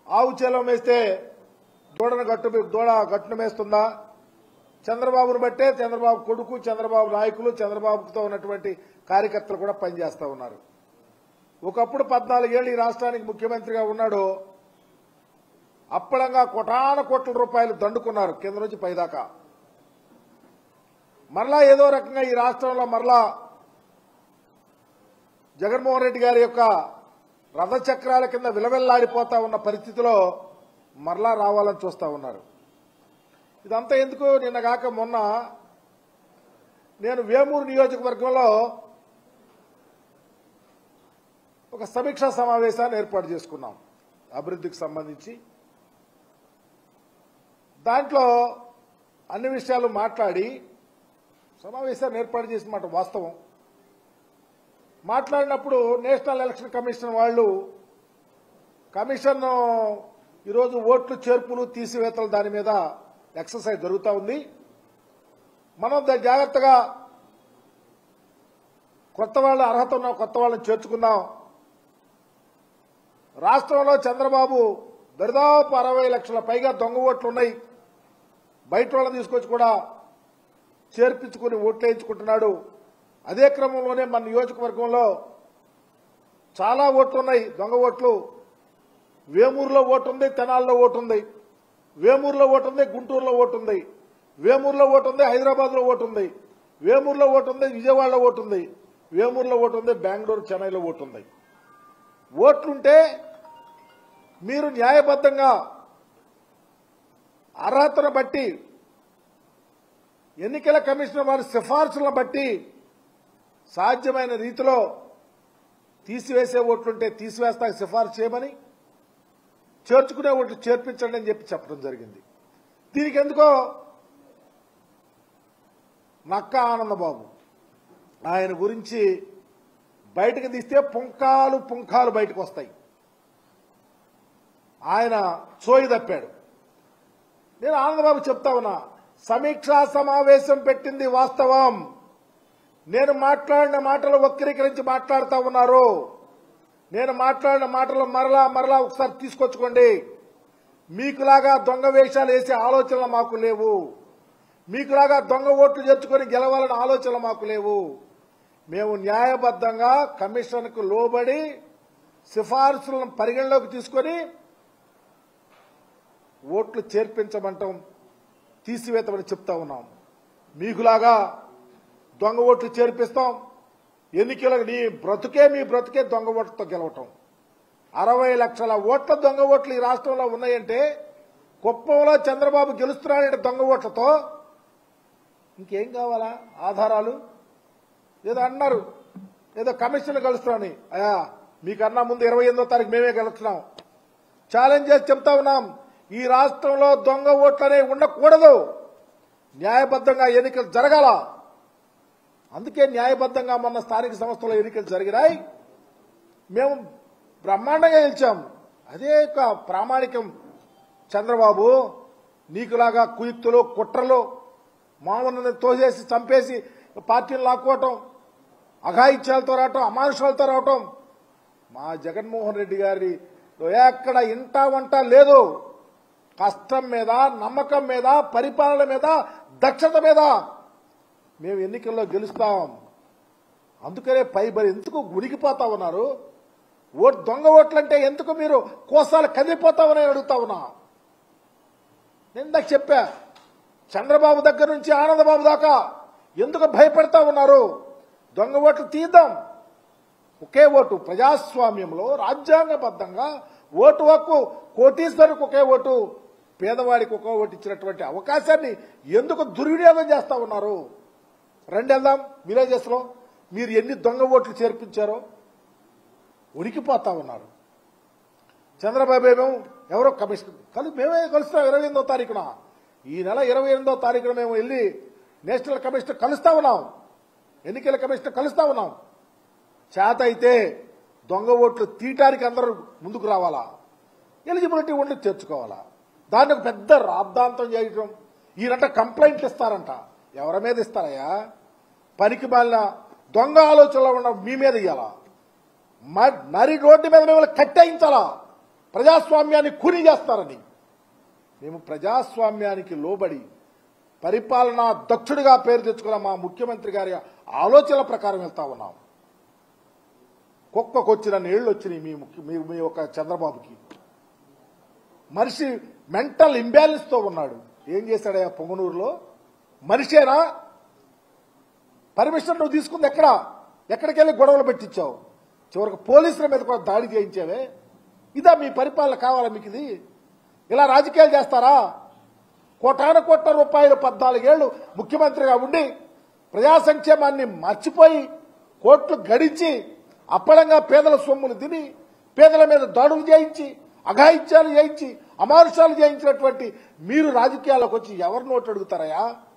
ఆవు చేలం వేస్తే దూడను గట్టు దూడ గట్టును మేస్తుందా చంద్రబాబును బట్టే చంద్రబాబు కొడుకు చంద్రబాబు నాయకులు చంద్రబాబుతో ఉన్నటువంటి కార్యకర్తలు కూడా పనిచేస్తా ఉన్నారు ఒకప్పుడు పద్నాలుగేళ్ళు ఈ రాష్ట్రానికి ముఖ్యమంత్రిగా ఉన్నాడు అప్పడంగా కోటాన కోట్ల రూపాయలు దండుకున్నారు కింద నుంచి పైదాకా మరలా ఏదో రకంగా ఈ రాష్ట్రంలో మరలా జగన్మోహన్ రెడ్డి గారి యొక్క రథచక్రాల కింద విలవెల్లాడిపోతా ఉన్న పరిస్థితిలో మరలా రావాలని చూస్తా ఉన్నారు ఇదంతా ఎందుకు నిన్నగాక మొన్న నేను వేమూరు నియోజకవర్గంలో ఒక సమీక్షా సమావేశాన్ని ఏర్పాటు చేసుకున్నాం అభివృద్ధికి సంబంధించి దాంట్లో అన్ని విషయాలు మాట్లాడి సమావేశాన్ని ఏర్పాటు చేసిన మాట వాస్తవం మాట్లాడినప్పుడు నేషనల్ ఎలక్షన్ కమిషన్ వాళ్ళు కమిషన్ ఈరోజు ఓట్లు చేర్పులు తీసివేతలు దాని మీద ఎక్సర్సైజ్ జరుగుతూ ఉంది మనం దా- జాగ్రత్తగా కొత్త వాళ్ళ అర్హత ఉన్న కొత్త వాళ్ళని చేర్చుకుందాం రాష్ట్రంలో చంద్రబాబు దరిదాపు అరవై లక్షల పైగా దొంగ ఓట్లు ఉన్నాయి బయట వాళ్ళని తీసుకొచ్చి కూడా చేర్పించుకుని ఓట్లు వేయించుకుంటున్నాడు అదే క్రమంలోనే మన నియోజకవర్గంలో చాలా ఓట్లు ఉన్నాయి దొంగ ఓట్లు వేమూరులో ఓటు ఉంది తెనాల్లో ఓటు ఉంది వేమూరులో ఓటు ఉంది గుంటూరులో ఓటు ఉంది వేమూరులో ఓటు ఉంది హైదరాబాద్లో ఓటు ఉంది వేమూరులో ఓటు ఉంది విజయవాడలో ఓటు ఉంది వేమూరులో ఓటు ఉంది బెంగళూరు చెన్నైలో ఓటు ఉంది ఓట్లుంటే మీరు న్యాయబద్ధంగా అర్హతను బట్టి ఎన్నికల కమిషన్ వారి సిఫార్సులను బట్టి సాధ్యమైన రీతిలో తీసివేసే ఓట్లుంటే తీసివేస్తా సిఫార్సు చేయమని చేర్చుకునే ఓట్లు చేర్పించండి అని చెప్పి చెప్పడం జరిగింది దీనికి ఎందుకో నక్క ఆనందబాబు ఆయన గురించి బయటకు తీస్తే పుంకాలు పుంకాలు బయటకు వస్తాయి ఆయన సోయి తప్పాడు నేను ఆనందబాబు చెప్తా ఉన్నా సమీక్షా సమావేశం పెట్టింది వాస్తవం నేను మాట్లాడిన మాటలు వక్రీకరించి మాట్లాడుతా ఉన్నారు నేను మాట్లాడిన మాటలు మరలా మరలా ఒకసారి తీసుకొచ్చుకోండి మీకులాగా దొంగ వేషాలు వేసే ఆలోచనలు మాకు లేవు మీకులాగా దొంగ ఓట్లు చేర్చుకొని గెలవాలన్న ఆలోచనలు మాకు లేవు మేము న్యాయబద్ధంగా కమిషన్కు లోబడి సిఫార్సులను పరిగణలోకి తీసుకొని ఓట్లు చేర్పించమంటాం తీసివేతమని చెప్తా ఉన్నాం మీకులాగా దొంగ ఓట్లు చేర్పిస్తాం ఎన్నికలకు నీ బ్రతుకే మీ బ్రతుకే దొంగ ఓట్లతో గెలవటం అరవై లక్షల ఓట్ల దొంగ ఓట్లు ఈ రాష్ట్రంలో ఉన్నాయంటే కుప్పంలో చంద్రబాబు గెలుస్తున్నాడంటే దొంగ ఓట్లతో ఇంకేం కావాలా ఆధారాలు ఏదో అన్నారు ఏదో కమిషన్ కలుస్తున్నాని అయా మీకన్నా ముందు ఇరవై ఎనిమిదో తారీఖు మేమే గెలుస్తున్నాం ఛాలెంజ్ చేసి చెప్తా ఉన్నాం ఈ రాష్ట్రంలో దొంగ ఓట్లనే ఉండకూడదు న్యాయబద్ధంగా ఎన్నికలు జరగాల అందుకే న్యాయబద్ధంగా మొన్న స్థానిక సంస్థల ఎన్నికలు జరిగినాయి మేము బ్రహ్మాండంగా గెలిచాం అదే ఒక ప్రామాణికం చంద్రబాబు నీకులాగా కుయుక్తులు కుట్రలు మామూలు తోసేసి చంపేసి పార్టీలు లాక్కోవటం అఘాయిత్యాలతో రావటం అమానుషాలతో రావటం మా జగన్మోహన్ రెడ్డి గారి ఎక్కడ ఇంట వంట లేదు కష్టం మీద నమ్మకం మీద పరిపాలన మీద దక్షత మీద మేము ఎన్నికల్లో గెలుస్తాం అందుకనే పైబడి ఎందుకు గురికిపోతా ఉన్నారు ఓట్ దొంగ ఓట్లంటే ఎందుకు మీరు కోసాలు కదిలిపోతామని అడుగుతా ఉన్నా నేను ఇందాక చెప్పా చంద్రబాబు దగ్గర నుంచి ఆనందబాబు దాకా ఎందుకు భయపడతా ఉన్నారు దొంగ ఓట్లు తీద్దాం ఒకే ఓటు ప్రజాస్వామ్యంలో రాజ్యాంగబద్ధంగా ఓటు హక్కు కోటీశ్వరికి ఒకే ఓటు పేదవాడికి ఒకే ఓటు ఇచ్చినటువంటి అవకాశాన్ని ఎందుకు దుర్వినియోగం చేస్తా ఉన్నారు రండి వెళ్దాం విలేజెస్ లో మీరు ఎన్ని దొంగ ఓట్లు చేర్పించారో ఉనికిపోతా ఉన్నారు చంద్రబాబు ఏమో ఎవరో కమిషన్ కలు మేమే కలుస్తాం ఇరవై ఎనిమిదో తారీఖున ఈ నెల ఇరవై ఎనిమిదో తారీఖున మేము వెళ్ళి నేషనల్ కమిషన్ కలుస్తా ఉన్నాం ఎన్నికల కమిషన్ కలుస్తా ఉన్నాం చేత అయితే దొంగ ఓట్లు తీయటానికి అందరూ ముందుకు రావాలా ఎలిజిబిలిటీ ఉండి చేర్చుకోవాలా దాన్ని ఒక పెద్ద రాద్ధాంతం చేయటం ఈయనంట కంప్లైంట్లు ఇస్తారంట ఎవరి మీద ఇస్తారయ్యా పనికి మాలిన దొంగ ఆలోచనలో ఉన్న మీ మీద ఇయ్యాలా మ- నరి రోడ్డు మీద మిమ్మల్ని కట్టేయించాలా ప్రజాస్వామ్యాన్ని కూని చేస్తారని మేము ప్రజాస్వామ్యానికి లోబడి పరిపాలనా దక్షుడిగా పేరు తెచ్చుకున్న మా ముఖ్యమంత్రి గారి ఆలోచనల ప్రకారం వెళ్తా ఉన్నాం కుక్కకు వచ్చిన నీళ్లు వచ్చినాయి మీ ముఖ్య మీ మీ ఒక చంద్రబాబుకి మనిషి మెంటల్ ఇంబ్యాలెన్స్ తో ఉన్నాడు ఏం చేశాడయ్యా పొంగనూరులో మనిషేనా పర్మిషన్ నువ్వు తీసుకుంది ఎక్కడ ఎక్కడికి వెళ్ళి గొడవలు పెట్టించావు చివరికి పోలీసుల మీద కూడా దాడి చేయించావే ఇదా మీ పరిపాలన కావాలా మీకు ఇది ఇలా రాజకీయాలు చేస్తారా కోటాను కోట్ల రూపాయలు పద్నాలుగేళ్లు ముఖ్యమంత్రిగా ఉండి ప్రజా సంక్షేమాన్ని మర్చిపోయి కోట్లు గడించి అప్పడంగా పేదల సొమ్ములు తిని పేదల మీద దాడులు చేయించి అఘాయిత్యాలు చేయించి అమానుషాలు చేయించినటువంటి మీరు రాజకీయాల్లోకి వచ్చి ఎవరిని ఓటు అడుగుతారయ్యా